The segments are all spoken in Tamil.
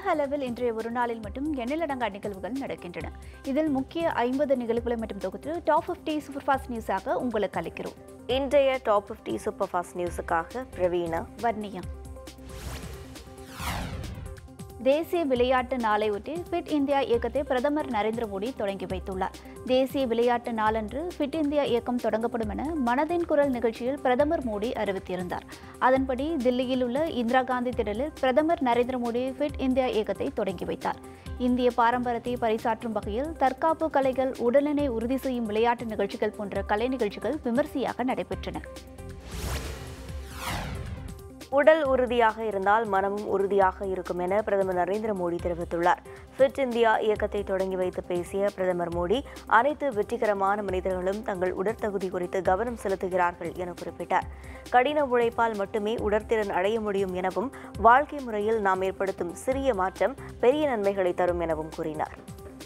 அளவில் இன்றைய ஒரு நாளில் மட்டும் எண்ணிலடங்கா நிகழ்வுகள் நடக்கின்றன இதில் முக்கிய ஐம்பது நிகழ்வுகளை மட்டும் தொகுத்து டாப் 50 சூப்பர் ஃபாஸ்ட் நியூஸாக உங்களுக்கு அளிக்கிறோம் இன்றைய டாப் 50 சூப்பர் ஃபாஸ்ட் நியூஸுக்காக பிரவீனா வர்ணியா தேசிய விளையாட்டு நாளையொட்டி ஃபிட் இந்தியா இயக்கத்தை பிரதமர் நரேந்திர மோடி தொடங்கி வைத்துள்ளார் தேசிய விளையாட்டு நாளன்று ஃபிட் இந்தியா இயக்கம் தொடங்கப்படும் என மனதின் குரல் நிகழ்ச்சியில் பிரதமர் மோடி அறிவித்திருந்தார் அதன்படி தில்லியில் உள்ள இந்திரா காந்தி திடலில் பிரதமர் நரேந்திர மோடி ஃபிட் இந்தியா இயக்கத்தை தொடங்கி வைத்தார் இந்திய பாரம்பரியத்தை பறைசாற்றும் வகையில் தற்காப்பு கலைகள் உடலினை உறுதி செய்யும் விளையாட்டு நிகழ்ச்சிகள் போன்ற கலை நிகழ்ச்சிகள் விமர்சையாக நடைபெற்றன உடல் உறுதியாக இருந்தால் மனமும் உறுதியாக இருக்கும் என பிரதமர் நரேந்திர மோடி தெரிவித்துள்ளார் ஃபிட் இந்தியா இயக்கத்தை தொடங்கி வைத்து பேசிய பிரதமர் மோடி அனைத்து வெற்றிகரமான மனிதர்களும் தங்கள் உடற்தகுதி குறித்து கவனம் செலுத்துகிறார்கள் என குறிப்பிட்டார் கடின உழைப்பால் மட்டுமே உடற்திறன் அடைய முடியும் எனவும் வாழ்க்கை முறையில் நாம் ஏற்படுத்தும் சிறிய மாற்றம் பெரிய நன்மைகளை தரும் எனவும் கூறினார்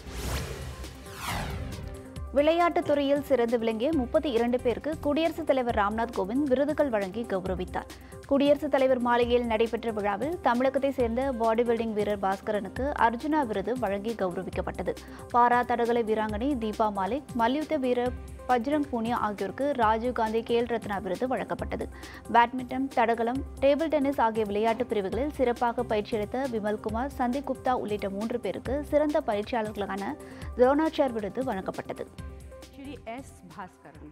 விளையாட்டுத் துறையில் சிறந்து விளங்கிய முப்பத்தி இரண்டு பேருக்கு குடியரசுத் தலைவர் ராம்நாத் கோவிந்த் விருதுகள் வழங்கி கௌரவித்தார் குடியரசுத் தலைவர் மாளிகையில் நடைபெற்ற விழாவில் தமிழகத்தைச் சேர்ந்த பாடி பில்டிங் வீரர் பாஸ்கரனுக்கு அர்ஜுனா விருது வழங்கி கௌரவிக்கப்பட்டது பாரா தடகள வீராங்கனை தீபா மாலிக் மல்யுத்த வீரர் பஜ்ரங் பூனியா ஆகியோருக்கு ராஜீவ்காந்தி கேல் ரத்னா விருது வழங்கப்பட்டது பேட்மிண்டன் தடகளம் டேபிள் டென்னிஸ் ஆகிய விளையாட்டு பிரிவுகளில் சிறப்பாக பயிற்சியளித்த விமல்குமார் சந்தீப் குப்தா உள்ளிட்ட மூன்று பேருக்கு சிறந்த பயிற்சியாளர்களுக்கான துரோணாச்சார் விருது வழங்கப்பட்டது श्री एस भास्करन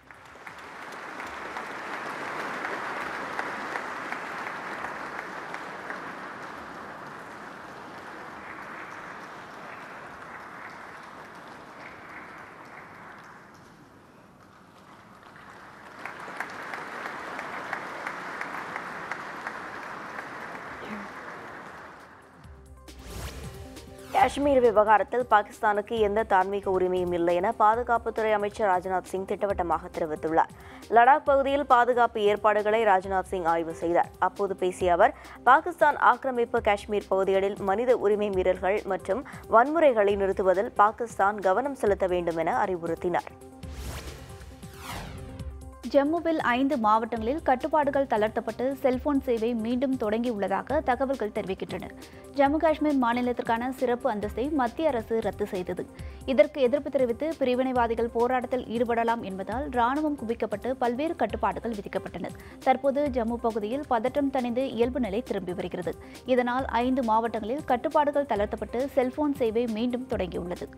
காஷ்மீர் விவகாரத்தில் பாகிஸ்தானுக்கு எந்த தார்மீக உரிமையும் இல்லை என பாதுகாப்புத்துறை அமைச்சர் ராஜ்நாத் சிங் திட்டவட்டமாக தெரிவித்துள்ளார் லடாக் பகுதியில் பாதுகாப்பு ஏற்பாடுகளை ராஜ்நாத் சிங் ஆய்வு செய்தார் அப்போது பேசிய அவர் பாகிஸ்தான் ஆக்கிரமிப்பு காஷ்மீர் பகுதிகளில் மனித உரிமை மீறல்கள் மற்றும் வன்முறைகளை நிறுத்துவதில் பாகிஸ்தான் கவனம் செலுத்த வேண்டும் என அறிவுறுத்தினார் ஜம்முவில் ஐந்து மாவட்டங்களில் கட்டுப்பாடுகள் தளர்த்தப்பட்டு செல்போன் சேவை மீண்டும் தொடங்கியுள்ளதாக தகவல்கள் தெரிவிக்கின்றன ஜம்மு காஷ்மீர் மாநிலத்திற்கான சிறப்பு அந்தஸ்தை மத்திய அரசு ரத்து செய்தது இதற்கு எதிர்ப்பு தெரிவித்து பிரிவினைவாதிகள் போராட்டத்தில் ஈடுபடலாம் என்பதால் ராணுவம் குவிக்கப்பட்டு பல்வேறு கட்டுப்பாடுகள் விதிக்கப்பட்டன தற்போது ஜம்மு பகுதியில் பதற்றம் தணிந்து இயல்பு நிலை திரும்பி வருகிறது இதனால் ஐந்து மாவட்டங்களில் கட்டுப்பாடுகள் தளர்த்தப்பட்டு செல்போன் சேவை மீண்டும் தொடங்கியுள்ளது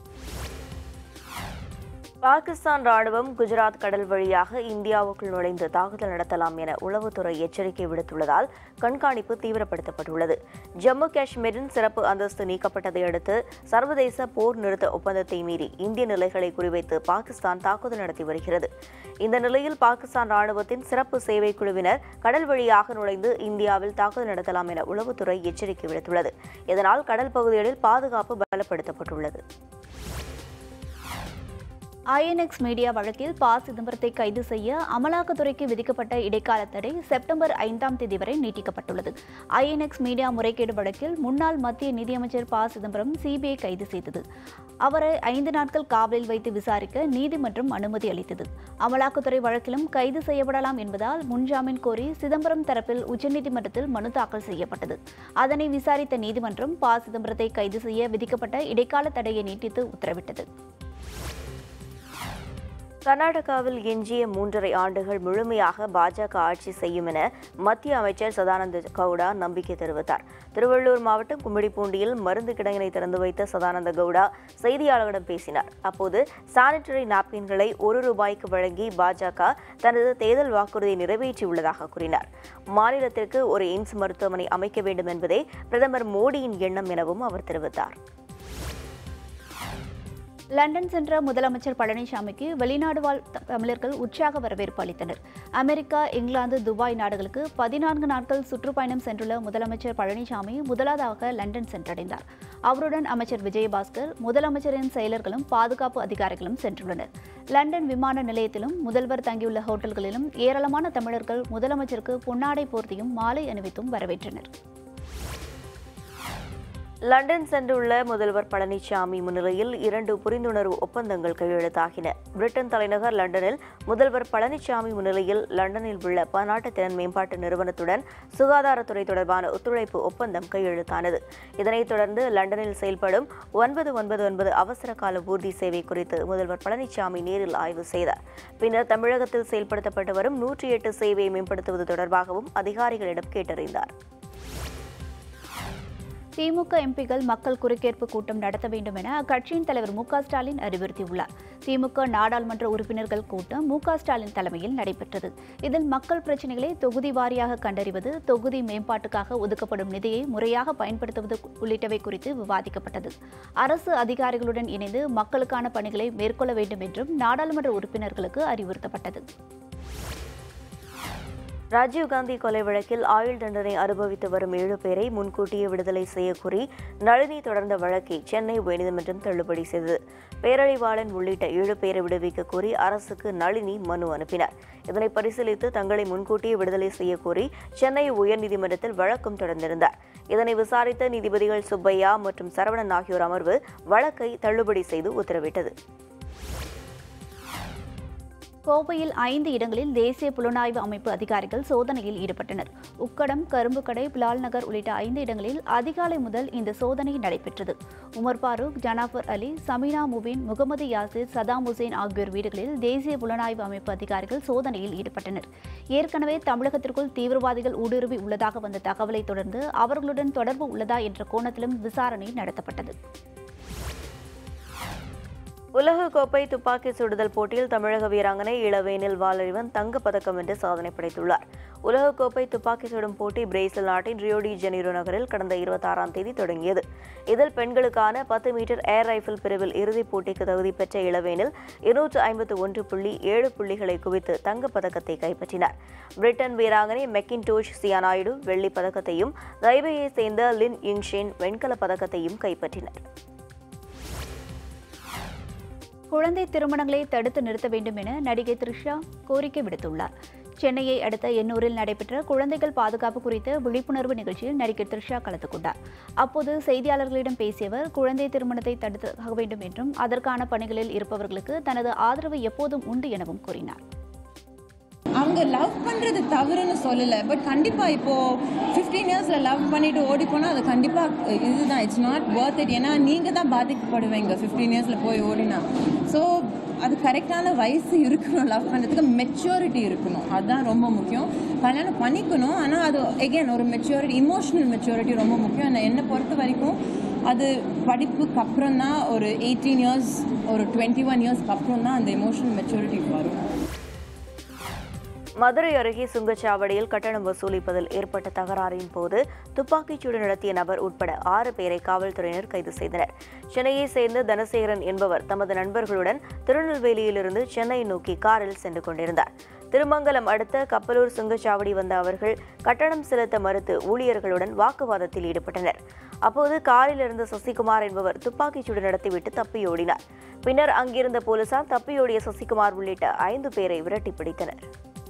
பாகிஸ்தான் ராணுவம் குஜராத் கடல் வழியாக இந்தியாவுக்குள் நுழைந்து தாக்குதல் நடத்தலாம் என உளவுத்துறை எச்சரிக்கை விடுத்துள்ளதால் கண்காணிப்பு தீவிரப்படுத்தப்பட்டுள்ளது ஜம்மு காஷ்மீரின் சிறப்பு அந்தஸ்து நீக்கப்பட்டதை அடுத்து சர்வதேச போர் நிறுத்த ஒப்பந்தத்தை மீறி இந்திய நிலைகளை குறிவைத்து பாகிஸ்தான் தாக்குதல் நடத்தி வருகிறது இந்த நிலையில் பாகிஸ்தான் ராணுவத்தின் சிறப்பு சேவை குழுவினர் கடல் வழியாக நுழைந்து இந்தியாவில் தாக்குதல் நடத்தலாம் என உளவுத்துறை எச்சரிக்கை விடுத்துள்ளது இதனால் கடல் பகுதிகளில் பாதுகாப்பு பலப்படுத்தப்பட்டுள்ளது ஐஎன்எக்ஸ் மீடியா வழக்கில் ப சிதம்பரத்தை கைது செய்ய அமலாக்கத்துறைக்கு விதிக்கப்பட்ட இடைக்கால தடை செப்டம்பர் ஐந்தாம் தேதி வரை நீட்டிக்கப்பட்டுள்ளது ஐஎன்எக்ஸ் மீடியா முறைகேடு வழக்கில் முன்னாள் மத்திய நிதியமைச்சர் ப சிதம்பரம் சிபிஐ கைது செய்தது அவரை ஐந்து நாட்கள் காவலில் வைத்து விசாரிக்க நீதிமன்றம் அனுமதி அளித்தது அமலாக்கத்துறை வழக்கிலும் கைது செய்யப்படலாம் என்பதால் முன்ஜாமீன் கோரி சிதம்பரம் தரப்பில் உச்சநீதிமன்றத்தில் மனு தாக்கல் செய்யப்பட்டது அதனை விசாரித்த நீதிமன்றம் ப சிதம்பரத்தை கைது செய்ய விதிக்கப்பட்ட இடைக்கால தடையை நீட்டித்து உத்தரவிட்டது கர்நாடகாவில் எஞ்சிய மூன்றரை ஆண்டுகள் முழுமையாக பாஜக ஆட்சி செய்யும் என மத்திய அமைச்சர் சதானந்த கவுடா நம்பிக்கை தெரிவித்தார் திருவள்ளூர் மாவட்டம் கும்மிடிப்பூண்டியில் மருந்து கிடங்கினை திறந்து வைத்த சதானந்த கவுடா செய்தியாளர்களிடம் பேசினார் அப்போது சானிட்டரி நாப்கின்களை ஒரு ரூபாய்க்கு வழங்கி பாஜக தனது தேர்தல் வாக்குறுதியை நிறைவேற்றியுள்ளதாக கூறினார் மாநிலத்திற்கு ஒரு எய்ம்ஸ் மருத்துவமனை அமைக்க வேண்டும் என்பதே பிரதமர் மோடியின் எண்ணம் எனவும் அவர் தெரிவித்தார் லண்டன் சென்ற முதலமைச்சர் பழனிசாமிக்கு வெளிநாடு வாழ் த- தமிழர்கள் உற்சாக வரவேற்பு அளித்தனர் அமெரிக்கா இங்கிலாந்து துபாய் நாடுகளுக்கு பதினான்கு நாட்கள் சுற்றுப்பயணம் சென்றுள்ள முதலமைச்சர் பழனிசாமி முதலாவதாக லண்டன் சென்றடைந்தார் அவருடன் அமைச்சர் விஜயபாஸ்கர் முதலமைச்சரின் செயலர்களும் பாதுகாப்பு அதிகாரிகளும் சென்றுள்ளனர் லண்டன் விமான நிலையத்திலும் முதல்வர் தங்கியுள்ள ஹோட்டல்களிலும் ஏராளமான தமிழர்கள் முதலமைச்சருக்கு பொன்னாடை போர்த்தியும் மாலை அணிவித்தும் வரவேற்றனர் லண்டன் சென்றுள்ள முதல்வர் பழனிசாமி முன்னிலையில் இரண்டு புரிந்துணர்வு ஒப்பந்தங்கள் கையெழுத்தாகின பிரிட்டன் தலைநகர் லண்டனில் முதல்வர் பழனிசாமி முன்னிலையில் லண்டனில் உள்ள பன்னாட்டு திறன் மேம்பாட்டு நிறுவனத்துடன் சுகாதாரத்துறை தொடர்பான ஒத்துழைப்பு ஒப்பந்தம் கையெழுத்தானது இதனைத் தொடர்ந்து லண்டனில் செயல்படும் ஒன்பது ஒன்பது ஒன்பது அவசர கால ஊர்தி சேவை குறித்து முதல்வர் பழனிசாமி நேரில் ஆய்வு செய்தார் பின்னர் தமிழகத்தில் செயல்படுத்தப்பட்டு வரும் நூற்றி எட்டு சேவையை மேம்படுத்துவது தொடர்பாகவும் அதிகாரிகளிடம் கேட்டறிந்தார் திமுக எம்பிகள் மக்கள் குறுக்கேற்பு கூட்டம் நடத்த வேண்டும் என அக்கட்சியின் தலைவர் மு க ஸ்டாலின் அறிவுறுத்தியுள்ளார் திமுக நாடாளுமன்ற உறுப்பினர்கள் கூட்டம் மு க ஸ்டாலின் தலைமையில் நடைபெற்றது இதில் மக்கள் பிரச்சினைகளை தொகுதி வாரியாக கண்டறிவது தொகுதி மேம்பாட்டுக்காக ஒதுக்கப்படும் நிதியை முறையாக பயன்படுத்துவது உள்ளிட்டவை குறித்து விவாதிக்கப்பட்டது அரசு அதிகாரிகளுடன் இணைந்து மக்களுக்கான பணிகளை மேற்கொள்ள வேண்டும் என்றும் நாடாளுமன்ற உறுப்பினர்களுக்கு அறிவுறுத்தப்பட்டது ராஜீவ்காந்தி கொலை வழக்கில் ஆயுள் தண்டனை அனுபவித்து வரும் ஏழு பேரை முன்கூட்டியே விடுதலை செய்யக்கோரி நளினி தொடர்ந்த வழக்கை சென்னை உயர்நீதிமன்றம் தள்ளுபடி செய்தது பேரழிவாளன் உள்ளிட்ட ஏழு பேரை விடுவிக்க கோரி அரசுக்கு நளினி மனு அனுப்பினார் இதனை பரிசீலித்து தங்களை முன்கூட்டியே விடுதலை செய்யக்கோரி சென்னை உயர்நீதிமன்றத்தில் வழக்கும் தொடர்ந்திருந்தார் இதனை விசாரித்த நீதிபதிகள் சுப்பையா மற்றும் சரவணன் ஆகியோர் அமர்வு வழக்கை தள்ளுபடி செய்து உத்தரவிட்டது கோவையில் ஐந்து இடங்களில் தேசிய புலனாய்வு அமைப்பு அதிகாரிகள் சோதனையில் ஈடுபட்டனர் உக்கடம் கரும்புக்கடை பிலால் நகர் உள்ளிட்ட ஐந்து இடங்களில் அதிகாலை முதல் இந்த சோதனை நடைபெற்றது உமர் பாரூக் ஜனாஃபர் அலி சமீனா முபின் முகமது யாசிர் சதாம் ஹுசேன் ஆகியோர் வீடுகளில் தேசிய புலனாய்வு அமைப்பு அதிகாரிகள் சோதனையில் ஈடுபட்டனர் ஏற்கனவே தமிழகத்திற்குள் தீவிரவாதிகள் ஊடுருவி உள்ளதாக வந்த தகவலை தொடர்ந்து அவர்களுடன் தொடர்பு உள்ளதா என்ற கோணத்திலும் விசாரணை நடத்தப்பட்டது உலகக்கோப்பை துப்பாக்கி சுடுதல் போட்டியில் தமிழக வீராங்கனை இளவேனில் வாலறிவன் தங்கப் பதக்கம் வென்று சாதனை படைத்துள்ளார் உலகக்கோப்பை துப்பாக்கி சுடும் போட்டி பிரேசில் நாட்டின் ரியோ டி ஜெனீரோ நகரில் கடந்த இருபத்தாறாம் தேதி தொடங்கியது இதில் பெண்களுக்கான பத்து மீட்டர் ஏர் ரைஃபிள் பிரிவில் இறுதிப் போட்டிக்கு தகுதி பெற்ற இளவேனில் இருநூற்று ஐம்பத்து ஒன்று புள்ளி ஏழு புள்ளிகளை குவித்து தங்கப் பதக்கத்தை கைப்பற்றினார் பிரிட்டன் வீராங்கனை மெக்கின்டோஷ் சியானாயுடு வெள்ளிப் பதக்கத்தையும் தைபேயைச் சேர்ந்த லின் யிங்ஷின் வெண்கலப் பதக்கத்தையும் கைப்பற்றினர் குழந்தை திருமணங்களை தடுத்து நிறுத்த வேண்டும் என நடிகை த்ரிஷா கோரிக்கை விடுத்துள்ளார் சென்னையை அடுத்த எண்ணூரில் நடைபெற்ற குழந்தைகள் பாதுகாப்பு குறித்த விழிப்புணர்வு நிகழ்ச்சியில் நடிகை த்ரிஷா கலந்து கொண்டார் அப்போது செய்தியாளர்களிடம் பேசிய அவர் குழந்தை திருமணத்தை தடுத்தாக வேண்டும் என்றும் அதற்கான பணிகளில் இருப்பவர்களுக்கு தனது ஆதரவு எப்போதும் உண்டு எனவும் கூறினார் அவங்க லவ் பண்ணுறது தவறுன்னு சொல்லலை பட் கண்டிப்பாக இப்போது ஃபிஃப்டீன் இயர்ஸில் லவ் பண்ணிட்டு ஓடி போனால் அது கண்டிப்பாக இதுதான் இட்ஸ் நாட் ஒர்த் இட் ஏன்னா நீங்கள் தான் பாதிக்கப்படுவீங்க ஃபிஃப்டீன் இயர்ஸில் போய் ஓடினா ஸோ அது கரெக்டான வயசு இருக்கணும் லவ் பண்ணுறதுக்கு மெச்சூரிட்டி இருக்கணும் அதுதான் ரொம்ப முக்கியம் கல்யாணம் பண்ணிக்கணும் ஆனால் அது எகெயின் ஒரு மெச்சூரிட்டி இமோஷனல் மெச்சூரிட்டி ரொம்ப முக்கியம் நான் என்னை பொறுத்த வரைக்கும் அது படிப்புக்கு அப்புறம் தான் ஒரு எயிட்டீன் இயர்ஸ் ஒரு டுவெண்ட்டி ஒன் இயர்ஸ்க்கு அப்புறம் தான் அந்த எமோஷனல் மெச்சூரிட்டி வரும் மதுரை அருகே சுங்கச்சாவடியில் கட்டணம் வசூலிப்பதில் ஏற்பட்ட தகராறின் போது துப்பாக்கிச்சூடு நடத்திய நபர் உட்பட ஆறு பேரை காவல்துறையினர் கைது செய்தனர் சென்னையை சேர்ந்த தனசேகரன் என்பவர் தமது நண்பர்களுடன் திருநெல்வேலியிலிருந்து சென்னை நோக்கி காரில் சென்று கொண்டிருந்தார் திருமங்கலம் அடுத்த கப்பலூர் சுங்கச்சாவடி வந்த அவர்கள் கட்டணம் செலுத்த மறுத்து ஊழியர்களுடன் வாக்குவாதத்தில் ஈடுபட்டனர் அப்போது காரில் இருந்த சசிகுமார் என்பவர் துப்பாக்கிச்சூடு நடத்திவிட்டு தப்பியோடினார் பின்னர் அங்கிருந்த போலீசார் தப்பியோடிய சசிகுமார் உள்ளிட்ட ஐந்து பேரை விரட்டி பிடித்தனர்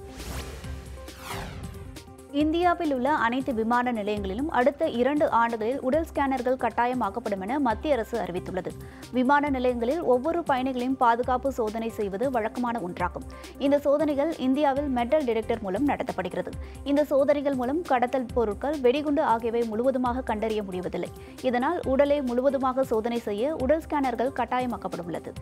இந்தியாவில் உள்ள அனைத்து விமான நிலையங்களிலும் அடுத்த இரண்டு ஆண்டுகளில் உடல் ஸ்கேனர்கள் கட்டாயமாக்கப்படும் என மத்திய அரசு அறிவித்துள்ளது விமான நிலையங்களில் ஒவ்வொரு பயணிகளையும் பாதுகாப்பு சோதனை செய்வது வழக்கமான ஒன்றாகும் இந்த சோதனைகள் இந்தியாவில் மெட்டல் டிடெக்டர் மூலம் நடத்தப்படுகிறது இந்த சோதனைகள் மூலம் கடத்தல் பொருட்கள் வெடிகுண்டு ஆகியவை முழுவதுமாக கண்டறிய முடிவதில்லை இதனால் உடலை முழுவதுமாக சோதனை செய்ய உடல் ஸ்கேனர்கள் கட்டாயமாக்கப்பட உள்ளது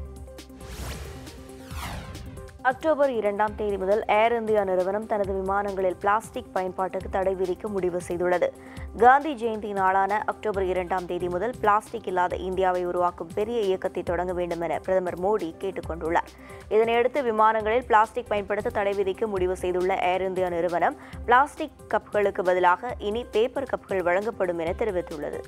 அக்டோபர் இரண்டாம் தேதி முதல் ஏர் இந்தியா நிறுவனம் தனது விமானங்களில் பிளாஸ்டிக் பயன்பாட்டுக்கு தடை விதிக்க முடிவு செய்துள்ளது காந்தி ஜெயந்தி நாளான அக்டோபர் இரண்டாம் தேதி முதல் பிளாஸ்டிக் இல்லாத இந்தியாவை உருவாக்கும் பெரிய இயக்கத்தை தொடங்க வேண்டும் என பிரதமர் மோடி கேட்டுக் கொண்டுள்ளார் இதனையடுத்து விமானங்களில் பிளாஸ்டிக் பயன்படுத்த தடை விதிக்க முடிவு செய்துள்ள ஏர் இந்தியா நிறுவனம் பிளாஸ்டிக் கப்களுக்கு பதிலாக இனி பேப்பர் கப்கள் வழங்கப்படும் என தெரிவித்துள்ளது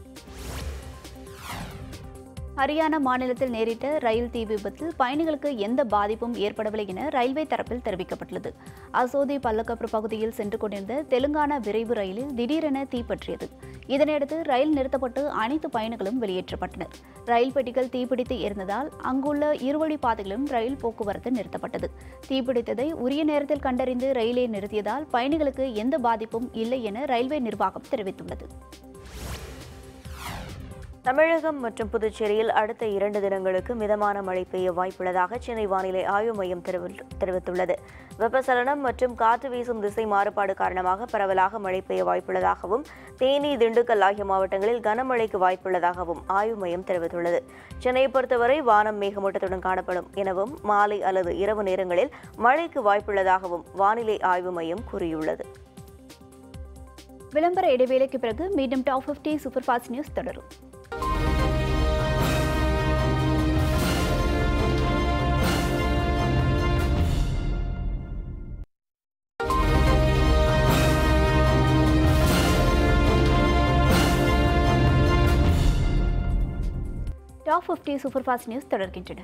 ஹரியானா மாநிலத்தில் நேரிட்ட ரயில் தீ விபத்தில் பயணிகளுக்கு எந்த பாதிப்பும் ஏற்படவில்லை என ரயில்வே தரப்பில் தெரிவிக்கப்பட்டுள்ளது அசோதி பல்லக்கப்ரு பகுதியில் சென்று கொண்டிருந்த தெலுங்கானா விரைவு ரயிலில் திடீரென தீப்பற்றியது இதனையடுத்து ரயில் நிறுத்தப்பட்டு அனைத்து பயணிகளும் வெளியேற்றப்பட்டனர் ரயில் பெட்டிகள் தீப்பிடித்து எரிந்ததால் அங்குள்ள இருவழி பாதைகளிலும் ரயில் போக்குவரத்து நிறுத்தப்பட்டது தீப்பிடித்ததை உரிய நேரத்தில் கண்டறிந்து ரயிலை நிறுத்தியதால் பயணிகளுக்கு எந்த பாதிப்பும் இல்லை என ரயில்வே நிர்வாகம் தெரிவித்துள்ளது தமிழகம் மற்றும் புதுச்சேரியில் அடுத்த இரண்டு தினங்களுக்கு மிதமான மழை பெய்ய வாய்ப்புள்ளதாக சென்னை வானிலை ஆய்வு மையம் தெரிவி- தெரிவித்துள்ளது வெப்பசலனம் மற்றும் காற்று வீசும் திசை மாறுபாடு காரணமாக பரவலாக மழை பெய்ய வாய்ப்புள்ளதாகவும் தேனி திண்டுக்கல் ஆகிய மாவட்டங்களில் கனமழைக்கு வாய்ப்புள்ளதாகவும் ஆய்வு மையம் தெரிவித்துள்ளது சென்னையை பொறுத்தவரை வானம் மேகமூட்டத்துடன் காணப்படும் எனவும் மாலை அல்லது இரவு நேரங்களில் மழைக்கு வாய்ப்புள்ளதாகவும் வானிலை ஆய்வு மையம் கூறியுள்ளது விளம்பர இடைவேளைக்கு பிறகு மீண்டும் டாப் 50 சூப்பர் ஃபாஸ்ட் நியூஸ் தொடரும் டாப் 50 சூப்பர் ஃபாஸ்ட் நியூஸ் தொடர்கின்றன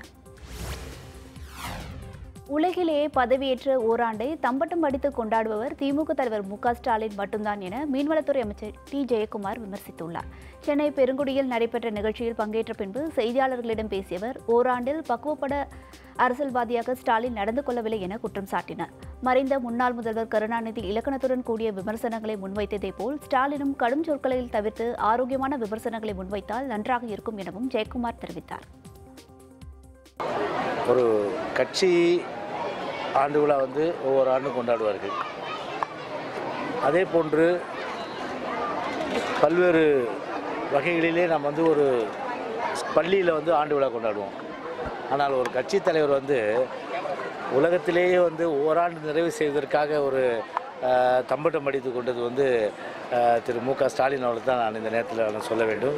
உலகிலேயே பதவியேற்ற ஓராண்டை தம்பட்டம் அடித்து கொண்டாடுபவர் திமுக தலைவர் மு க ஸ்டாலின் மட்டும்தான் என மீன்வளத்துறை அமைச்சர் டி ஜெயக்குமார் விமர்சித்துள்ளார் சென்னை பெருங்குடியில் நடைபெற்ற நிகழ்ச்சியில் பங்கேற்ற பின்பு செய்தியாளர்களிடம் பேசியவர் ஓராண்டில் பக்குவப்பட அரசியல்வாதியாக ஸ்டாலின் நடந்து கொள்ளவில்லை என குற்றம் சாட்டினார் மறைந்த முன்னாள் முதல்வர் கருணாநிதி இலக்கணத்துடன் கூடிய விமர்சனங்களை முன்வைத்ததை போல் ஸ்டாலினும் கடும் சொற்களில் தவிர்த்து ஆரோக்கியமான விமர்சனங்களை முன்வைத்தால் நன்றாக இருக்கும் எனவும் ஜெயக்குமார் தெரிவித்தார் ஒரு கட்சி ஆண்டு விழா வந்து ஒவ்வொரு ஆண்டும் கொண்டாடுவார்கள் அதே போன்று பல்வேறு வகைகளிலே நாம் வந்து ஒரு பள்ளியில் வந்து ஆண்டு விழா கொண்டாடுவோம் ஆனால் ஒரு கட்சி தலைவர் வந்து உலகத்திலேயே வந்து ஓராண்டு நிறைவு செய்வதற்காக ஒரு அஹ், தம்பட்டம் அடித்து கொண்டது வந்து அஹ், திரு மு க ஸ்டாலின் அவர்கள் தான் நான் இந்த நேரத்தில் நான் சொல்ல வேண்டும்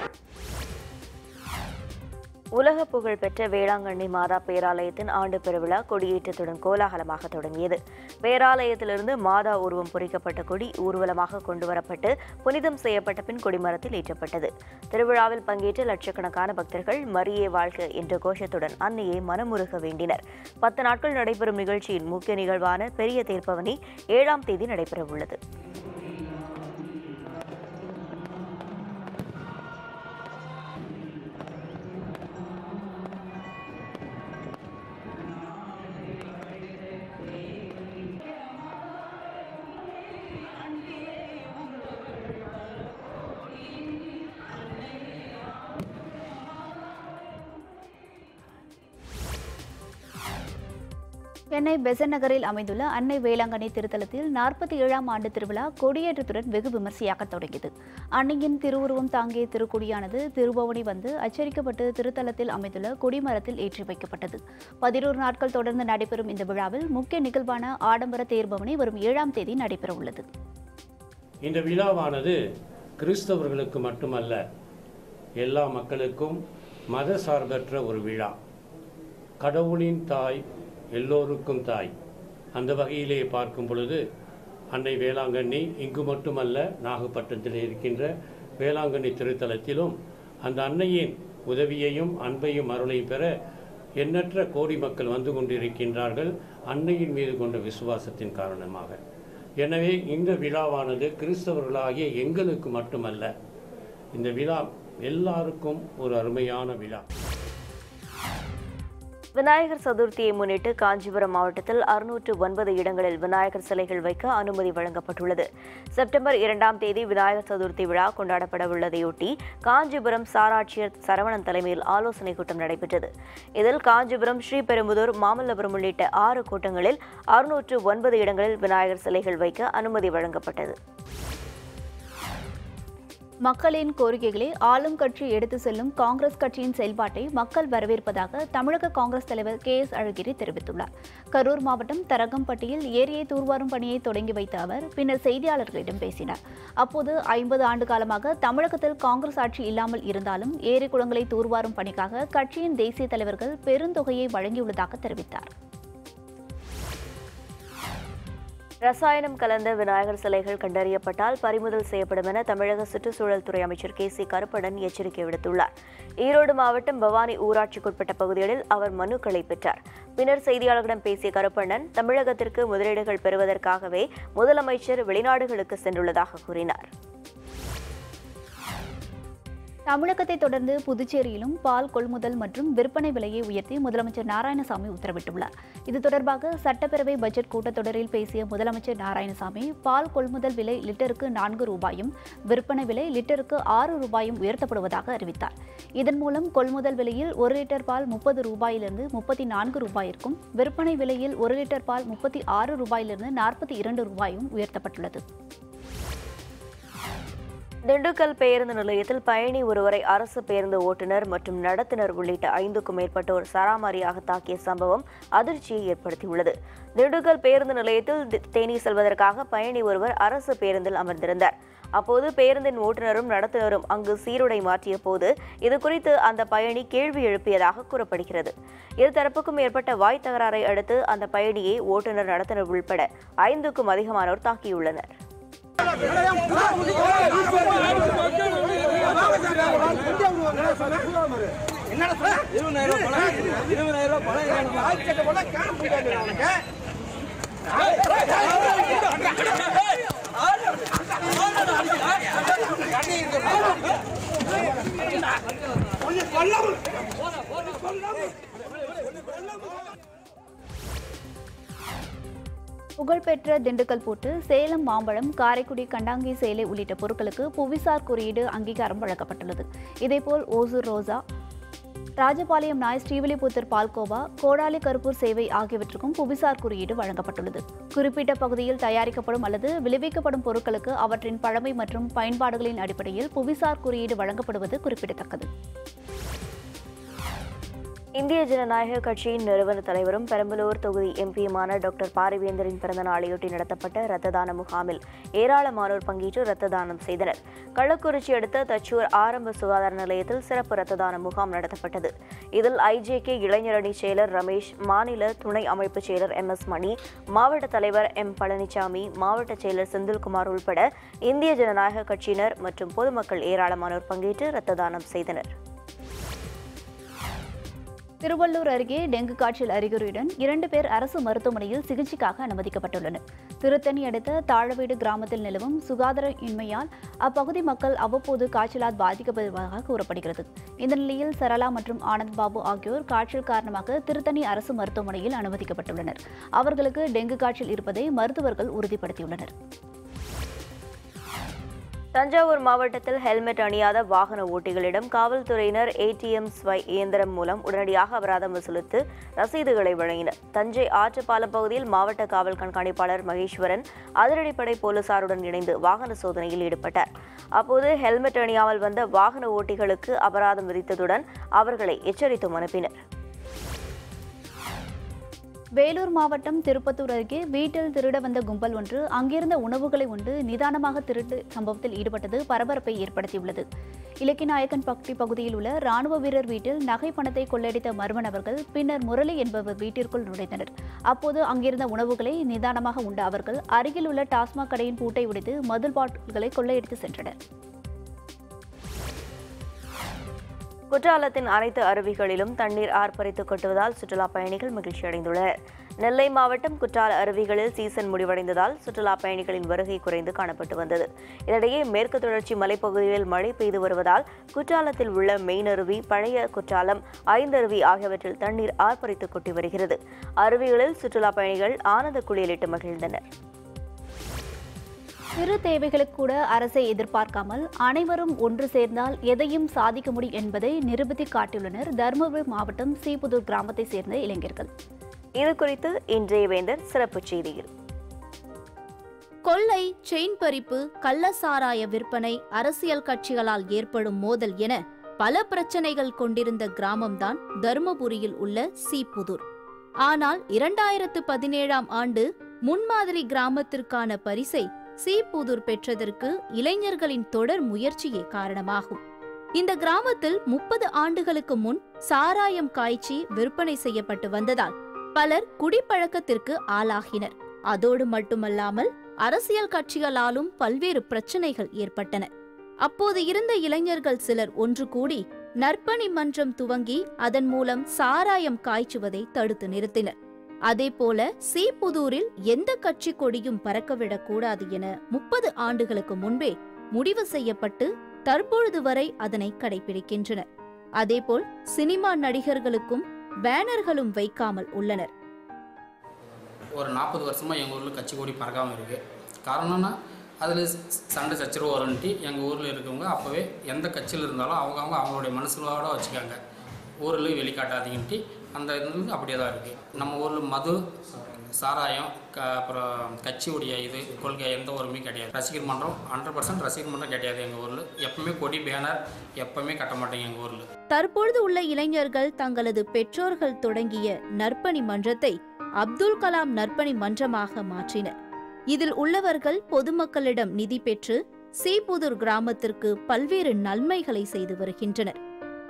உலக புகழ்பெற்ற வேளாங்கண்ணி மாதா பேராலயத்தின் ஆண்டு பெருவிழா கொடியேற்றத்துடன் கோலாகலமாக தொடங்கியது பேராலயத்திலிருந்து மாதா உருவம் பொறிக்கப்பட்ட கொடி ஊர்வலமாக கொண்டுவரப்பட்டு புனிதம் செய்யப்பட்ட பின் கொடிமரத்தில் ஏற்றப்பட்டது திருவிழாவில் பங்கேற்ற லட்சக்கணக்கான பக்தர்கள் மரியே வாழ்க என்ற கோஷத்துடன் அன்னையை மனமுருக வேண்டினர் பத்து நாட்கள் நடைபெறும் நிகழ்ச்சியின் முக்கிய நிகழ்வான பெரிய தேர்ப்பவனி ஏழாம் தேதி நடைபெறவுள்ளது சென்னை பெசன் நகரில் அமைந்துள்ள அன்னை வேளாங்கண்ணி திருத்தலத்தில் நாற்பத்தி ஏழாம் ஆண்டு திருவிழா கொடியேற்றத்துடன் வெகு விமர்சையாக தொடங்கியது அன்னையின் திருவுருவம் தாங்கிய திருக்கொடியானது திருபவனி வந்து அச்சரிக்கப்பட்டு திருத்தலத்தில் அமைந்துள்ள கொடிமரத்தில் ஏற்றி வைக்கப்பட்டது பதினோரு நாட்கள் தொடர்ந்து நடைபெறும் இந்த விழாவில் முக்கிய நிகழ்வான ஆடம்பர தேர்பவனி வரும் ஏழாம் தேதி நடைபெறவுள்ளது இந்த விழாவானது கிறிஸ்தவர்களுக்கு மட்டுமல்ல எல்லா மக்களுக்கும் மத சார்பற்ற ஒரு விழா கடவுளின் தாய் எல்லோருக்கும் தாய் அந்த வகையிலே பார்க்கும் பொழுது அன்னை வேளாங்கண்ணி இங்கு மட்டுமல்ல நாகப்பட்டினத்தில் இருக்கின்ற வேளாங்கண்ணி திருத்தலத்திலும் அந்த அன்னையின் உதவியையும் அன்பையும் அருளையும் பெற எண்ணற்ற கோடி மக்கள் வந்து கொண்டிருக்கின்றார்கள் அன்னையின் மீது கொண்ட விசுவாசத்தின் காரணமாக எனவே இந்த விழாவானது கிறிஸ்தவர்களாகிய எங்களுக்கு மட்டுமல்ல இந்த விழா எல்லாருக்கும் ஒரு அருமையான விழா விநாயகர் சதுர்த்தியை முன்னிட்டு காஞ்சிபுரம் மாவட்டத்தில் அறுநூற்று ஒன்பது இடங்களில் விநாயகர் சிலைகள் வைக்க அனுமதி வழங்கப்பட்டுள்ளது செப்டம்பர் இரண்டாம் தேதி விநாயகர் சதுர்த்தி விழா கொண்டாடப்பட உள்ளதையொட்டி காஞ்சிபுரம் சாராட்சியர் சரவணன் தலைமையில் ஆலோசனைக் கூட்டம் நடைபெற்றது இதில் காஞ்சிபுரம் ஸ்ரீபெரும்புதூர் மாமல்லபுரம் உள்ளிட்ட ஆறு கூட்டங்களில் அறுநூற்று ஒன்பது இடங்களில் விநாயகர் சிலைகள் வைக்க அனுமதி வழங்கப்பட்டது மக்களின் கோரிக்கைகளை ஆளும் கட்சி எடுத்து செல்லும் காங்கிரஸ் கட்சியின் செயல்பாட்டை மக்கள் வரவேற்பதாக தமிழக காங்கிரஸ் தலைவர் கே எஸ் அழகிரி தெரிவித்துள்ளார் கரூர் மாவட்டம் தரகம்பட்டியில் ஏரியை தூர்வாரும் பணியை தொடங்கி வைத்த அவர் பின்னர் செய்தியாளர்களிடம் பேசினார் அப்போது ஐம்பது ஆண்டு காலமாக தமிழகத்தில் காங்கிரஸ் ஆட்சி இல்லாமல் இருந்தாலும் ஏரி குளங்களை தூர்வாரும் பணிக்காக கட்சியின் தேசிய தலைவர்கள் பெருந்தொகையை வழங்கியுள்ளதாக தெரிவித்தார் ரசாயனம் கலந்த விநாயகர் சிலைகள் கண்டறியப்பட்டால் பறிமுதல் செய்யப்படும் என தமிழக சுற்றுச்சூழல் துறை அமைச்சர் கே சி கருப்பணன் எச்சரிக்கை விடுத்துள்ளார் ஈரோடு மாவட்டம் பவானி ஊராட்சிக்குட்பட்ட பகுதிகளில் அவர் மனுக்களை பெற்றார் பின்னர் செய்தியாளர்களிடம் பேசிய கருப்பண்ணன் தமிழகத்திற்கு முதலீடுகள் பெறுவதற்காகவே முதலமைச்சர் வெளிநாடுகளுக்கு சென்றுள்ளதாக கூறினார் தமிழகத்தை தொடர்ந்து புதுச்சேரியிலும் பால் கொள்முதல் மற்றும் விற்பனை விலையை உயர்த்தி முதலமைச்சர் நாராயணசாமி உத்தரவிட்டுள்ளார் இது தொடர்பாக சட்டப்பேரவை பட்ஜெட் கூட்டத்தொடரில் பேசிய முதலமைச்சர் நாராயணசாமி பால் கொள்முதல் விலை லிட்டருக்கு நான்கு ரூபாயும் விற்பனை விலை லிட்டருக்கு ஆறு ரூபாயும் உயர்த்தப்படுவதாக அறிவித்தார் இதன் மூலம் கொள்முதல் விலையில் ஒரு லிட்டர் பால் முப்பது ரூபாயிலிருந்து முப்பத்தி நான்கு ரூபாயிற்கும் விற்பனை விலையில் ஒரு லிட்டர் பால் முப்பத்தி ஆறு ரூபாயிலிருந்து நாற்பத்தி இரண்டு ரூபாயும் உயர்த்தப்பட்டுள்ளது திண்டுக்கல் பேருந்து நிலையத்தில் பயணி ஒருவரை அரசு பேருந்து ஓட்டுநர் மற்றும் நடத்துனர் உள்ளிட்ட ஐந்துக்கும் மேற்பட்டோர் சராமாரியாக தாக்கிய சம்பவம் அதிர்ச்சியை ஏற்படுத்தியுள்ளது திண்டுக்கல் பேருந்து நிலையத்தில் தி- தேனி செல்வதற்காக பயணி ஒருவர் அரசு பேருந்தில் அமர்ந்திருந்தார் அப்போது பேருந்தின் ஓட்டுநரும் நடத்துனரும் அங்கு சீருடை மாற்றிய போது இது குறித்து அந்த பயணி கேள்வி எழுப்பியதாக கூறப்படுகிறது இருதரப்புக்கும் ஏற்பட்ட வாய் தகராறை அடுத்து அந்த பயணியை ஓட்டுநர் நடத்துனர் உள்பட ஐந்துக்கும் அதிகமானோர் தாக்கியுள்ளனர் புகழ்பெற்ற திண்டுக்கல் பூட்டு சேலம் மாம்பழம் காரைக்குடி கண்டாங்கி சேலை உள்ளிட்ட பொருட்களுக்கு புவிசார் குறியீடு அங்கீகாரம் வழங்கப்பட்டுள்ளது இதேபோல் ஓசூர் ரோசா ராஜபாளையம் நாய் ஸ்ரீவில்லிபுத்தூர் பால்கோவா கோடாலி கருப்பூர் சேவை ஆகியவற்றுக்கும் புவிசார் குறியீடு வழங்கப்பட்டுள்ளது குறிப்பிட்ட பகுதியில் தயாரிக்கப்படும் அல்லது விளைவிக்கப்படும் பொருட்களுக்கு அவற்றின் பழமை மற்றும் பயன்பாடுகளின் அடிப்படையில் புவிசார் குறியீடு வழங்கப்படுவது குறிப்பிடத்தக்கது இந்திய ஜனநாயக கட்சியின் நிறுவன தலைவரும் பெரம்பலூர் தொகுதி எம்பியுமான டாக்டர் பாரிவேந்தரின் பிறந்த நாளையொட்டி நடத்தப்பட்ட இரத்த தான முகாமில் ஏராளமானோர் பங்கேற்று இரத்த தானம் செய்தனர் கள்ளக்குறிச்சி அடுத்த தச்சூர் ஆரம்ப சுகாதார நிலையத்தில் சிறப்பு இரத்த தான முகாம் நடத்தப்பட்டது இதில் ஐஜேகே இளைஞரணி செயலர் ரமேஷ் மாநில துணை அமைப்பு செயலர் எம் எஸ் மணி மாவட்ட தலைவர் எம் பழனிசாமி மாவட்ட செயலர் செந்தில்குமார் உள்பட இந்திய ஜனநாயக கட்சியினர் மற்றும் பொதுமக்கள் ஏராளமானோர் பங்கேற்று இரத்த தானம் செய்தனர் திருவள்ளூர் அருகே டெங்கு காய்ச்சல் அறிகுறியுடன் இரண்டு பேர் அரசு மருத்துவமனையில் சிகிச்சைக்காக அனுமதிக்கப்பட்டுள்ளனர் திருத்தணி அடுத்த தாழவீடு கிராமத்தில் நிலவும் சுகாதார இன்மையால் அப்பகுதி மக்கள் அவ்வப்போது காய்ச்சலால் பாதிக்கப்படுவதாக கூறப்படுகிறது இந்த நிலையில் சரளா மற்றும் ஆனந்த் பாபு ஆகியோர் காய்ச்சல் காரணமாக திருத்தணி அரசு மருத்துவமனையில் அனுமதிக்கப்பட்டுள்ளனர் அவர்களுக்கு டெங்கு காய்ச்சல் இருப்பதை மருத்துவர்கள் உறுதிப்படுத்தியுள்ளனர் தஞ்சாவூர் மாவட்டத்தில் ஹெல்மெட் அணியாத வாகன ஓட்டிகளிடம் காவல்துறையினர் ஏடிஎம் ஸ்வை இயந்திரம் மூலம் உடனடியாக அபராதம் வசூலித்து ரசீதுகளை வழங்கினர் தஞ்சை ஆற்றுப்பாலம் பகுதியில் மாவட்ட காவல் கண்காணிப்பாளர் மகேஸ்வரன் அதிரடிப்படை போலீசாருடன் இணைந்து வாகன சோதனையில் ஈடுபட்டார் அப்போது ஹெல்மெட் அணியாமல் வந்த வாகன ஓட்டிகளுக்கு அபராதம் விதித்ததுடன் அவர்களை எச்சரித்தும் அனுப்பினர் வேலூர் மாவட்டம் திருப்பத்தூர் அருகே வீட்டில் திருட வந்த கும்பல் ஒன்று அங்கிருந்த உணவுகளை உண்டு நிதானமாக திருட்டு சம்பவத்தில் ஈடுபட்டது பரபரப்பை ஏற்படுத்தியுள்ளது இலக்கிநாயக்கன் பக்தி பகுதியில் உள்ள ராணுவ வீரர் வீட்டில் நகை பணத்தை கொள்ளையடித்த மர்ம நபர்கள் பின்னர் முரளி என்பவர் வீட்டிற்குள் நுழைந்தனர் அப்போது அங்கிருந்த உணவுகளை நிதானமாக உண்ட அவர்கள் அருகில் உள்ள டாஸ்மாக் கடையின் பூட்டை உடைத்து மதுள் பாட்டில்களை கொள்ளையடித்து சென்றனர் குற்றாலத்தின் அனைத்து அருவிகளிலும் தண்ணீர் ஆர்ப்பரித்து கொட்டுவதால் சுற்றுலா பயணிகள் மகிழ்ச்சி அடைந்துள்ளனர் நெல்லை மாவட்டம் குற்றால அருவிகளில் சீசன் முடிவடைந்ததால் சுற்றுலா பயணிகளின் வருகை குறைந்து காணப்பட்டு வந்தது இதனிடையே மேற்கு தொடர்ச்சி மலைப்பகுதியில் மழை பெய்து வருவதால் குற்றாலத்தில் உள்ள மெயினருவி பழைய குற்றாலம் ஐந்தருவி ஆகியவற்றில் தண்ணீர் ஆர்ப்பரித்து கொட்டி வருகிறது அருவிகளில் சுற்றுலா பயணிகள் ஆனந்த குளியலிட்டு மகிழ்ந்தனர் சிறு தேவைகளுக்கு கூட அரசை எதிர்பார்க்காமல் அனைவரும் ஒன்று சேர்ந்தால் எதையும் சாதிக்க முடியும் என்பதை நிரூபித்து காட்டியுள்ளனர் தருமபுரி மாவட்டம் சீபுதூர் கிராமத்தைச் சேர்ந்த இளைஞர்கள் இது குறித்து இன்றைய வேந்தர் சிறப்பு செய்தியில் கொள்ளை செயின் பறிப்பு கள்ள சாராய விற்பனை அரசியல் கட்சிகளால் ஏற்படும் மோதல் என பல பிரச்சனைகள் கொண்டிருந்த கிராமம்தான் தருமபுரியில் உள்ள சீப்புதூர் ஆனால் இரண்டாயிரத்து பதினேழாம் ஆண்டு முன்மாதிரி கிராமத்திற்கான பரிசை சீப்புதூர் பெற்றதற்கு இளைஞர்களின் தொடர் முயற்சியே காரணமாகும் இந்த கிராமத்தில் முப்பது ஆண்டுகளுக்கு முன் சாராயம் காய்ச்சி விற்பனை செய்யப்பட்டு வந்ததால் பலர் குடிப்பழக்கத்திற்கு ஆளாகினர் அதோடு மட்டுமல்லாமல் அரசியல் கட்சிகளாலும் பல்வேறு பிரச்சனைகள் ஏற்பட்டன அப்போது இருந்த இளைஞர்கள் சிலர் ஒன்று கூடி நற்பணி மன்றம் துவங்கி அதன் மூலம் சாராயம் காய்ச்சுவதை தடுத்து நிறுத்தினர் அதேபோல சீப்புதூரில் எந்த கட்சி கொடியும் பறக்கவிடக் கூடாது என முப்பது ஆண்டுகளுக்கு முன்பே முடிவு செய்யப்பட்டு தற்பொழுது வரை அதனை கடைபிடிக்கின்றனர் அதேபோல் சினிமா நடிகர்களுக்கும் பேனர்களும் வைக்காமல் உள்ளனர் ஒரு நாற்பது வருஷமாக எங்கள் ஊரில் கட்சி கொடி பறக்காமல் இருக்குது காரணம்னா அதில் சண்டை சச்சரவு வரும்ன்ட்டு எங்கள் ஊரில் இருக்கவங்க அப்போவே எந்த கட்சியில் இருந்தாலும் அவங்கவுங்க அவங்களுடைய மனசுலோட வச்சுக்காங்க ஊரில் வெளிக்காட்டாதீங்கன்ட்டு அந்த இது அப்படியே தான் இருக்குது நம்ம ஊரில் மது சாராயம் க அப்புறம் கட்சியுடைய இது கொள்கை எந்த ஒருமே கிடையாது ரசிகர் மன்றம் ஹண்ட்ரட் பர்சன்ட் ரசிகர் மன்றம் கிடையாது எங்கள் ஊரில் எப்பவுமே கொடி பேனர் எப்பவுமே கட்ட மாட்டேங்க எங்கள் ஊரில் தற்பொழுது உள்ள இளைஞர்கள் தங்களது பெற்றோர்கள் தொடங்கிய நற்பணி மன்றத்தை அப்துல் கலாம் நற்பணி மன்றமாக மாற்றினர் இதில் உள்ளவர்கள் பொதுமக்களிடம் நிதி பெற்று சீபுதூர் கிராமத்திற்கு பல்வேறு நன்மைகளை செய்து வருகின்றனர்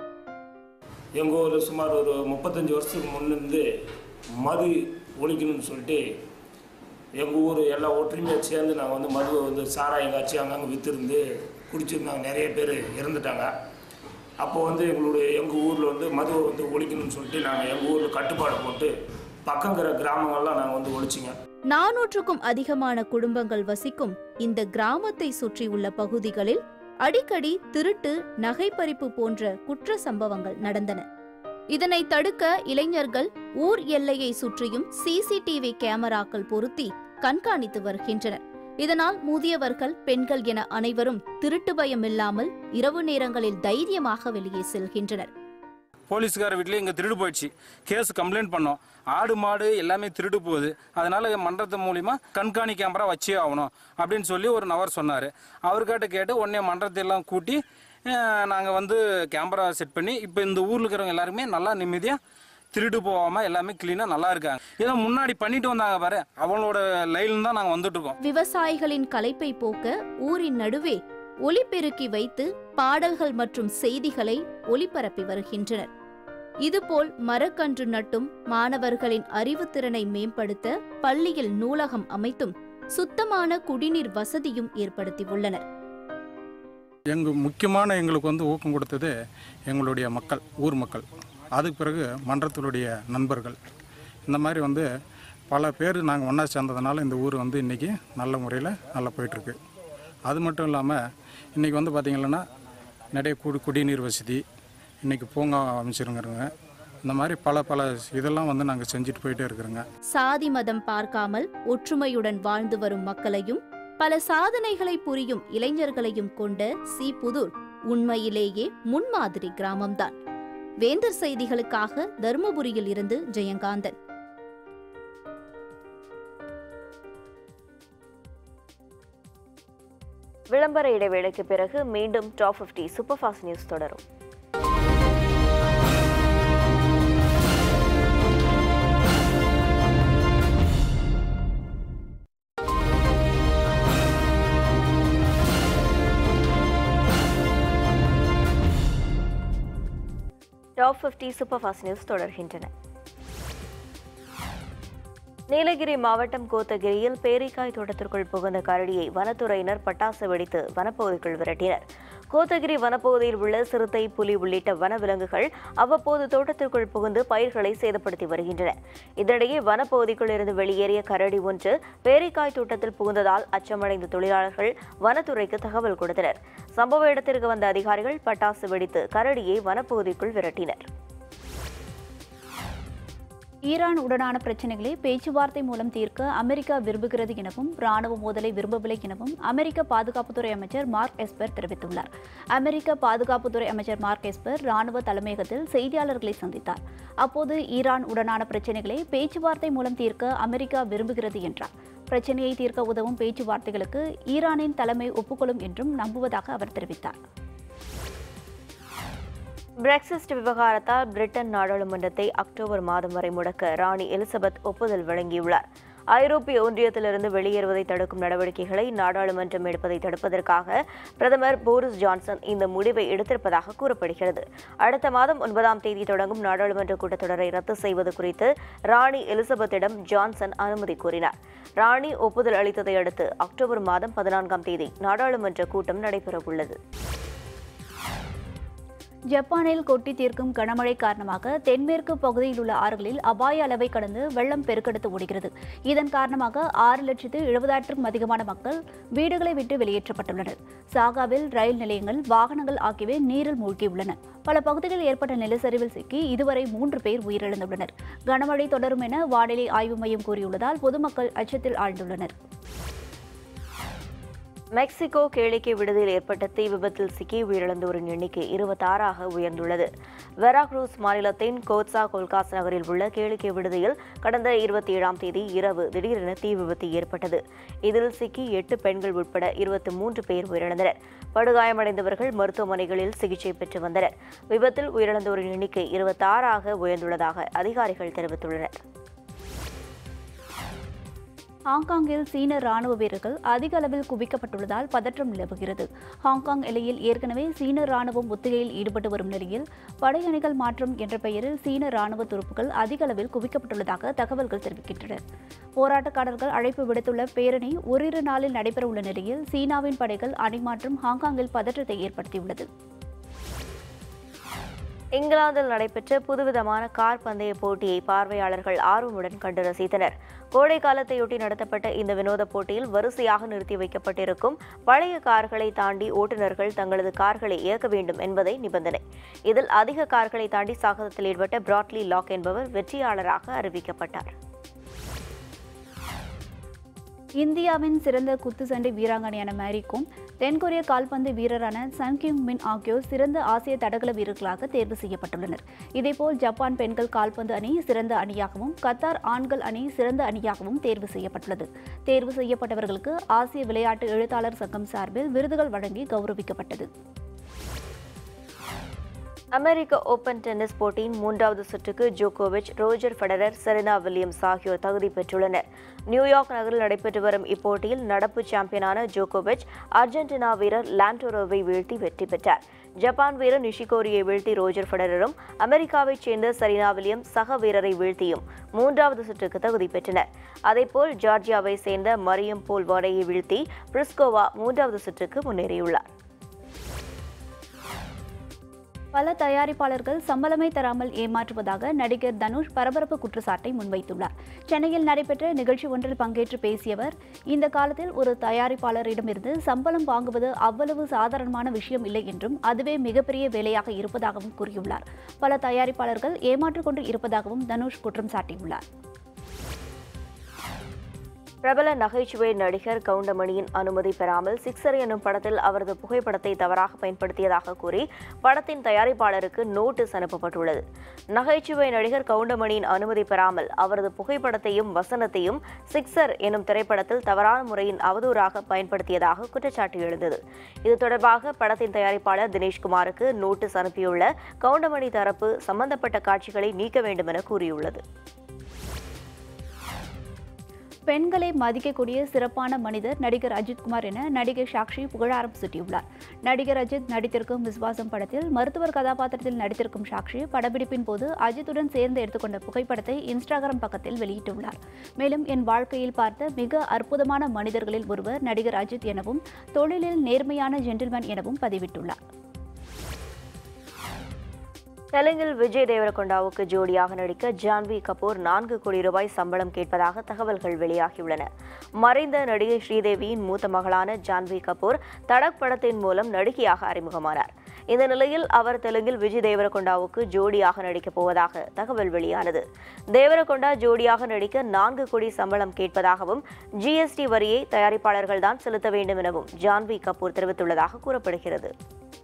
எங்கள் ஊரில் சுமார் ஒரு முப்பத்தஞ்சு வருஷத்துக்கு முன்னிருந்து மது ஒழிக்கணும்னு சொல்லிட்டு எங்கள் ஊர் எல்லா ஒற்றுமையாக சேர்ந்து நாங்கள் வந்து மதுவை வந்து சாராயம் காய்ச்சி அங்கங்கே விற்றுருந்து குடிச்சிருந்தாங்க நிறைய பேர் இறந்துட்டாங்க அப்போ வந்து எங்களுடைய எங்கள் ஊரில் வந்து மதுவை வந்து ஒழிக்கணும்னு சொல்லிட்டு நாங்கள் எங்கள் ஊரில் கட்டுப்பாடு போட்டு பக்கங்கிற கிராமங்கள்லாம் நாங்கள் வந்து ஒழிச்சிங்க நானூற்றுக்கும் அதிகமான குடும்பங்கள் வசிக்கும் இந்த கிராமத்தை சுற்றியுள்ள பகுதிகளில் அடிக்கடி திருட்டு நகைப்பறிப்பு போன்ற குற்ற சம்பவங்கள் நடந்தன இதனை தடுக்க இளைஞர்கள் ஊர் எல்லையை சுற்றியும் சிசிடிவி கேமராக்கள் பொருத்தி கண்காணித்து வருகின்றனர் இதனால் முதியவர்கள் பெண்கள் என அனைவரும் திருட்டு பயம் இல்லாமல் இரவு நேரங்களில் தைரியமாக வெளியே செல்கின்றனர் போலீஸ்கார வீட்லேயே இங்கே திருடு போயிடுச்சு கேஸ் கம்ப்ளைண்ட் பண்ணோம் ஆடு மாடு எல்லாமே திருடு போகுது அதனால மன்றத்து மூலிமா கண்காணி கேமரா வச்சே ஆகணும் அப்படின்னு சொல்லி ஒரு நபர் சொன்னார் அவர்கிட்ட கேட்டு உடனே மன்றத்தை எல்லாம் கூட்டி நாங்கள் வந்து கேமரா செட் பண்ணி இப்போ இந்த ஊரில் இருக்கிறவங்க எல்லாருமே நல்லா நிம்மதியாக திருடு போகாமல் எல்லாமே க்ளீனாக நல்லா இருக்காங்க இதை முன்னாடி பண்ணிட்டு வந்தாங்க பாரு அவங்களோட லைன் தான் நாங்கள் வந்துட்டு இருக்கோம் விவசாயிகளின் களைப்பை போக்க ஊரின் நடுவே ஒலிபெருக்கி வைத்து பாடல்கள் மற்றும் செய்திகளை ஒலிபரப்பி வருகின்றனர் இதுபோல் மரக்கன்று நட்டும் மாணவர்களின் அறிவுத்திறனை மேம்படுத்த பள்ளியில் நூலகம் அமைத்தும் சுத்தமான குடிநீர் வசதியும் ஏற்படுத்தியுள்ளனர் எங்கள் முக்கியமான எங்களுக்கு வந்து ஊக்கம் கொடுத்தது எங்களுடைய மக்கள் ஊர் மக்கள் அதுக்கு பிறகு மன்றத்தினுடைய நண்பர்கள் இந்த மாதிரி வந்து பல பேர் நாங்கள் ஒன்றா சேர்ந்ததுனால இந்த ஊர் வந்து இன்றைக்கி நல்ல முறையில் நல்லா போயிட்டுருக்கு அது மட்டும் இல்லாமல் இன்றைக்கி வந்து பார்த்திங்கன்னா நிறைய குடி குடிநீர் வசதி இன்றைக்கி பூங்கா அமைச்சிருங்கிறோங்க இந்த மாதிரி பல பல இதெல்லாம் வந்து நாங்கள் செஞ்சுட்டு போயிட்டே இருக்கிறோங்க சாதி மதம் பார்க்காமல் ஒற்றுமையுடன் வாழ்ந்து வரும் மக்களையும் பல சாதனைகளை புரியும் இளைஞர்களையும் கொண்ட சீபுதூர் உண்மையிலேயே முன்மாதிரி கிராமம்தான் வேந்தர் செய்திகளுக்காக தருமபுரியில் இருந்து ஜெயகாந்தன் விளம்பர இடைவேளைக்கு பிறகு மீண்டும் டாப் 50 சூப்பர் ஃபாஸ்ட் நியூஸ் தொடரும் டாப் 50 சூப்பர் ஃபாஸ்ட் நியூஸ் தொடர்கின்றன நீலகிரி மாவட்டம் கோத்தகிரியில் பேரிக்காய் தோட்டத்திற்குள் புகுந்த கரடியை வனத்துறையினர் பட்டாசு வெடித்து வனப்பகுதிக்குள் விரட்டினர் கோத்தகிரி வனப்பகுதியில் உள்ள சிறுத்தை புலி உள்ளிட்ட வனவிலங்குகள் அவ்வப்போது தோட்டத்திற்குள் புகுந்து பயிர்களை சேதப்படுத்தி வருகின்றன இதனிடையே வனப்பகுதிக்குள் இருந்து வெளியேறிய கரடி ஒன்று பேரிக்காய் தோட்டத்தில் புகுந்ததால் அச்சமடைந்த தொழிலாளர்கள் வனத்துறைக்கு தகவல் கொடுத்தனர் சம்பவ இடத்திற்கு வந்த அதிகாரிகள் பட்டாசு வெடித்து கரடியை வனப்பகுதிக்குள் விரட்டினர் ஈரான் உடனான பிரச்சினைகளை பேச்சுவார்த்தை மூலம் தீர்க்க அமெரிக்கா விரும்புகிறது எனவும் ராணுவ மோதலை விரும்பவில்லை எனவும் அமெரிக்க பாதுகாப்புத்துறை அமைச்சர் மார்க் எஸ்பர் தெரிவித்துள்ளார் அமெரிக்க பாதுகாப்புத்துறை அமைச்சர் மார்க் எஸ்பர் ராணுவ தலைமையகத்தில் செய்தியாளர்களை சந்தித்தார் அப்போது ஈரான் உடனான பிரச்சினைகளை பேச்சுவார்த்தை மூலம் தீர்க்க அமெரிக்கா விரும்புகிறது என்றார் பிரச்சனையை தீர்க்க உதவும் பேச்சுவார்த்தைகளுக்கு ஈரானின் தலைமை ஒப்புக்கொள்ளும் என்றும் நம்புவதாக அவர் தெரிவித்தார் பிரெக்சிஸ்ட் விவகாரத்தால் பிரிட்டன் நாடாளுமன்றத்தை அக்டோபர் மாதம் வரை முடக்க ராணி எலிசபெத் ஒப்புதல் வழங்கியுள்ளார் ஐரோப்பிய ஒன்றியத்திலிருந்து வெளியேறுவதை தடுக்கும் நடவடிக்கைகளை நாடாளுமன்றம் எடுப்பதை தடுப்பதற்காக பிரதமர் போரிஸ் ஜான்சன் இந்த முடிவை எடுத்திருப்பதாக கூறப்படுகிறது அடுத்த மாதம் ஒன்பதாம் தேதி தொடங்கும் நாடாளுமன்ற கூட்டத்தொடரை ரத்து செய்வது குறித்து ராணி எலிசபெத்திடம் ஜான்சன் அனுமதி கோரினார் ராணி ஒப்புதல் அளித்ததை அடுத்து அக்டோபர் மாதம் பதினான்காம் தேதி நாடாளுமன்ற கூட்டம் நடைபெறவுள்ளது ஜப்பானில் கொட்டி தீர்க்கும் கனமழை காரணமாக தென்மேற்கு பகுதியில் உள்ள ஆறுகளில் அபாய அளவை கடந்து வெள்ளம் பெருக்கெடுத்து ஓடுகிறது இதன் காரணமாக ஆறு லட்சத்து எழுபதாயிரத்திற்கும் அதிகமான மக்கள் வீடுகளை விட்டு வெளியேற்றப்பட்டுள்ளனர் சாகாவில் ரயில் நிலையங்கள் வாகனங்கள் ஆகியவை நீரில் மூழ்கியுள்ளன பல பகுதிகளில் ஏற்பட்ட நிலச்சரிவில் சிக்கி இதுவரை மூன்று பேர் உயிரிழந்துள்ளனர் கனமழை தொடரும் என வானிலை ஆய்வு மையம் கூறியுள்ளதால் பொதுமக்கள் அச்சத்தில் ஆழ்ந்துள்ளனர் மெக்சிகோ கேளிக்கை விடுதியில் ஏற்பட்ட தீ விபத்தில் சிக்கி உயிரிழந்தோரின் எண்ணிக்கை இருபத்தாறாக உயர்ந்துள்ளது வெராக்ரூஸ் மாநிலத்தின் கோட்சா கொல்காஸ் நகரில் உள்ள கேளிக்கை விடுதியில் கடந்த இருபத்தி ஏழாம் தேதி இரவு திடீரென தீ விபத்து ஏற்பட்டது இதில் சிக்கி எட்டு பெண்கள் உட்பட இருபத்தி மூன்று பேர் உயிரிழந்தனர் படுகாயமடைந்தவர்கள் மருத்துவமனைகளில் சிகிச்சை பெற்று வந்தனர் விபத்தில் உயிரிழந்தோரின் எண்ணிக்கை இருபத்தாறாக உயர்ந்துள்ளதாக அதிகாரிகள் தெரிவித்துள்ளனர் ஹாங்காங்கில் சீன ராணுவ வீரர்கள் அதிக அளவில் குவிக்கப்பட்டுள்ளதால் பதற்றம் நிலவுகிறது ஹாங்காங் எல்லையில் ஏற்கனவே சீன ராணுவம் ஒத்திகையில் ஈடுபட்டு வரும் நிலையில் படையணிகள் மாற்றம் என்ற பெயரில் சீன ராணுவ துருப்புகள் அதிக அளவில் குவிக்கப்பட்டுள்ளதாக தகவல்கள் தெரிவிக்கின்றன போராட்டக்காரர்கள் அழைப்பு விடுத்துள்ள பேரணி ஓரிரு நாளில் நடைபெறவுள்ள நிலையில் சீனாவின் படைகள் அணிமாற்றம் ஹாங்காங்கில் பதற்றத்தை ஏற்படுத்தியுள்ளது இங்கிலாந்தில் நடைபெற்ற புதுவிதமான கார் பந்தய போட்டியை பார்வையாளர்கள் ஆர்வமுடன் கண்டு ரசித்தனர் கோடை காலத்தையொட்டி நடத்தப்பட்ட இந்த வினோத போட்டியில் வரிசையாக நிறுத்தி வைக்கப்பட்டிருக்கும் பழைய கார்களை தாண்டி ஓட்டுநர்கள் தங்களது கார்களை இயக்க வேண்டும் என்பதை நிபந்தனை இதில் அதிக கார்களை தாண்டி சாகசத்தில் ஈடுபட்ட பிராட்லி லாக் என்பவர் வெற்றியாளராக அறிவிக்கப்பட்டார் இந்தியாவின் சிறந்த குத்துச்சண்டை வீராங்கனையான மேரிகோம் தென்கொரிய கால்பந்து வீரரான சன் கியூங் மின் ஆகியோர் சிறந்த ஆசிய தடகள வீரர்களாக தேர்வு செய்யப்பட்டுள்ளனர் இதேபோல் ஜப்பான் பெண்கள் கால்பந்து அணி சிறந்த அணியாகவும் கத்தார் ஆண்கள் அணி சிறந்த அணியாகவும் தேர்வு செய்யப்பட்டுள்ளது தேர்வு செய்யப்பட்டவர்களுக்கு ஆசிய விளையாட்டு எழுத்தாளர் சங்கம் சார்பில் விருதுகள் வழங்கி கௌரவிக்கப்பட்டது அமெரிக்க ஓபன் டென்னிஸ் போட்டியின் மூன்றாவது சுற்றுக்கு ஜோகோவிச் ரோஜர் ஃபெடரர் செரினா வில்லியம்ஸ் ஆகியோர் தகுதி பெற்றுள்ளனர் நியூயார்க் நகரில் நடைபெற்று வரும் இப்போட்டியில் நடப்பு சாம்பியனான ஜோகோவிச் அர்ஜென்டினா வீரர் லாண்டோரோவை வீழ்த்தி வெற்றி பெற்றார் ஜப்பான் வீரர் நிஷிகோரியை வீழ்த்தி ரோஜர் ஃபெடரரும் அமெரிக்காவைச் சேர்ந்த செரினா வில்லியம்ஸ் சக வீரரை வீழ்த்தியும் மூன்றாவது சுற்றுக்கு தகுதி பெற்றனர் அதேபோல் ஜார்ஜியாவை சேர்ந்த மரியம் போல் வாடையை வீழ்த்தி பிரிஸ்கோவா மூன்றாவது சுற்றுக்கு முன்னேறியுள்ளார் பல தயாரிப்பாளர்கள் சம்பளமே தராமல் ஏமாற்றுவதாக நடிகர் தனுஷ் பரபரப்பு குற்றச்சாட்டை முன்வைத்துள்ளார் சென்னையில் நடைபெற்ற நிகழ்ச்சி ஒன்றில் பங்கேற்று பேசியவர் இந்த காலத்தில் ஒரு தயாரிப்பாளரிடமிருந்து சம்பளம் வாங்குவது அவ்வளவு சாதாரணமான விஷயம் இல்லை என்றும் அதுவே மிகப்பெரிய வேலையாக இருப்பதாகவும் கூறியுள்ளார் பல தயாரிப்பாளர்கள் ஏமாற்றிக் கொண்டு இருப்பதாகவும் தனுஷ் குற்றம் சாட்டியுள்ளார் பிரபல நகைச்சுவை நடிகர் கவுண்டமணியின் அனுமதி பெறாமல் சிக்ஸர் எனும் படத்தில் அவரது புகைப்படத்தை தவறாக பயன்படுத்தியதாக கூறி படத்தின் தயாரிப்பாளருக்கு நோட்டீஸ் அனுப்பப்பட்டுள்ளது நகைச்சுவை நடிகர் கவுண்டமணியின் அனுமதி பெறாமல் அவரது புகைப்படத்தையும் வசனத்தையும் சிக்ஸர் எனும் திரைப்படத்தில் தவறான முறையின் அவதூறாக பயன்படுத்தியதாக குற்றச்சாட்டு எழுந்தது இது தொடர்பாக படத்தின் தயாரிப்பாளர் தினேஷ்குமாருக்கு நோட்டீஸ் அனுப்பியுள்ள கவுண்டமணி தரப்பு சம்பந்தப்பட்ட காட்சிகளை நீக்க வேண்டும் என கூறியுள்ளது பெண்களை மதிக்கக்கூடிய சிறப்பான மனிதர் நடிகர் அஜித் குமார் என நடிகை சாக்ஷி புகழாரம் சூட்டியுள்ளார் நடிகர் அஜித் நடித்திருக்கும் விஸ்வாசம் படத்தில் மருத்துவர் கதாபாத்திரத்தில் நடித்திருக்கும் சாக்ஷி படப்பிடிப்பின் போது அஜித்துடன் சேர்ந்து எடுத்துக்கொண்ட புகைப்படத்தை இன்ஸ்டாகிராம் பக்கத்தில் வெளியிட்டுள்ளார் மேலும் என் வாழ்க்கையில் பார்த்த மிக அற்புதமான மனிதர்களில் ஒருவர் நடிகர் அஜித் எனவும் தொழிலில் நேர்மையான ஜென்டில்மேன் எனவும் பதிவிட்டுள்ளார் தெலுங்கில் விஜய் தேவரகொண்டாவுக்கு ஜோடியாக நடிக்க ஜான்வி கபூர் நான்கு கோடி ரூபாய் சம்பளம் கேட்பதாக தகவல்கள் வெளியாகியுள்ளன மறைந்த நடிகை ஸ்ரீதேவியின் மூத்த மகளான ஜான்வி கபூர் தடக் படத்தின் மூலம் நடிகையாக அறிமுகமானார் இந்த நிலையில் அவர் தெலுங்கில் விஜய் தேவரகொண்டாவுக்கு ஜோடியாக நடிக்கப் போவதாக தகவல் வெளியானது தேவரகொண்டா ஜோடியாக நடிக்க நான்கு கோடி சம்பளம் கேட்பதாகவும் ஜிஎஸ்டி வரியை தயாரிப்பாளர்கள் தான் செலுத்த வேண்டும் எனவும் ஜான்வி கபூர் தெரிவித்துள்ளதாக கூறப்படுகிறது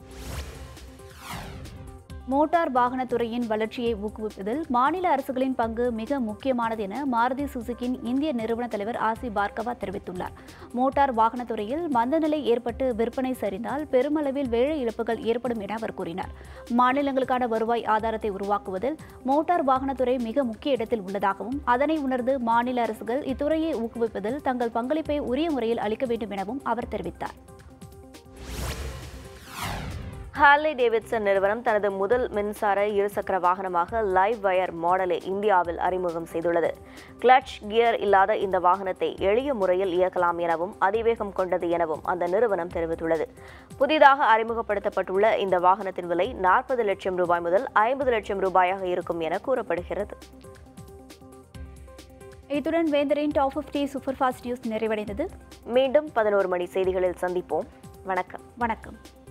மோட்டார் வாகனத்துறையின் வளர்ச்சியை ஊக்குவிப்பதில் மாநில அரசுகளின் பங்கு மிக முக்கியமானது என மாருதி சுசுகியின் இந்திய நிறுவன தலைவர் ஆசி பார்கவா தெரிவித்துள்ளார் மோட்டார் வாகனத்துறையில் மந்தநிலை ஏற்பட்டு விற்பனை சரிந்தால் பெருமளவில் வேலை இழப்புகள் ஏற்படும் என அவர் கூறினார் மாநிலங்களுக்கான வருவாய் ஆதாரத்தை உருவாக்குவதில் மோட்டார் வாகனத்துறை மிக முக்கிய இடத்தில் உள்ளதாகவும் அதனை உணர்ந்து மாநில அரசுகள் இத்துறையை ஊக்குவிப்பதில் தங்கள் பங்களிப்பை உரிய முறையில் அளிக்க வேண்டும் எனவும் அவர் தெரிவித்தார் ஹார்லே டேவிட்சன் நிறுவனம் தனது முதல் மின்சார இருசக்கர வாகனமாக லைவ் வயர் மாடலை இந்தியாவில் அறிமுகம் செய்துள்ளது கிளட்ச் கியர் இல்லாத இந்த வாகனத்தை எளிய முறையில் இயக்கலாம் எனவும் அதிவேகம் கொண்டது எனவும் அந்த நிறுவனம் தெரிவித்துள்ளது புதிதாக அறிமுகப்படுத்தப்பட்டுள்ள இந்த வாகனத்தின் விலை நாற்பது லட்சம் ரூபாய் முதல் ஐம்பது லட்சம் ரூபாயாக இருக்கும் என கூறப்படுகிறது இத்துடன் வேந்தரின் top fifty super fast news நிறைவடைந்தது மீண்டும் பதினோரு மணி செய்திகளில் சந்திப்போம் வணக்கம் வணக்கம்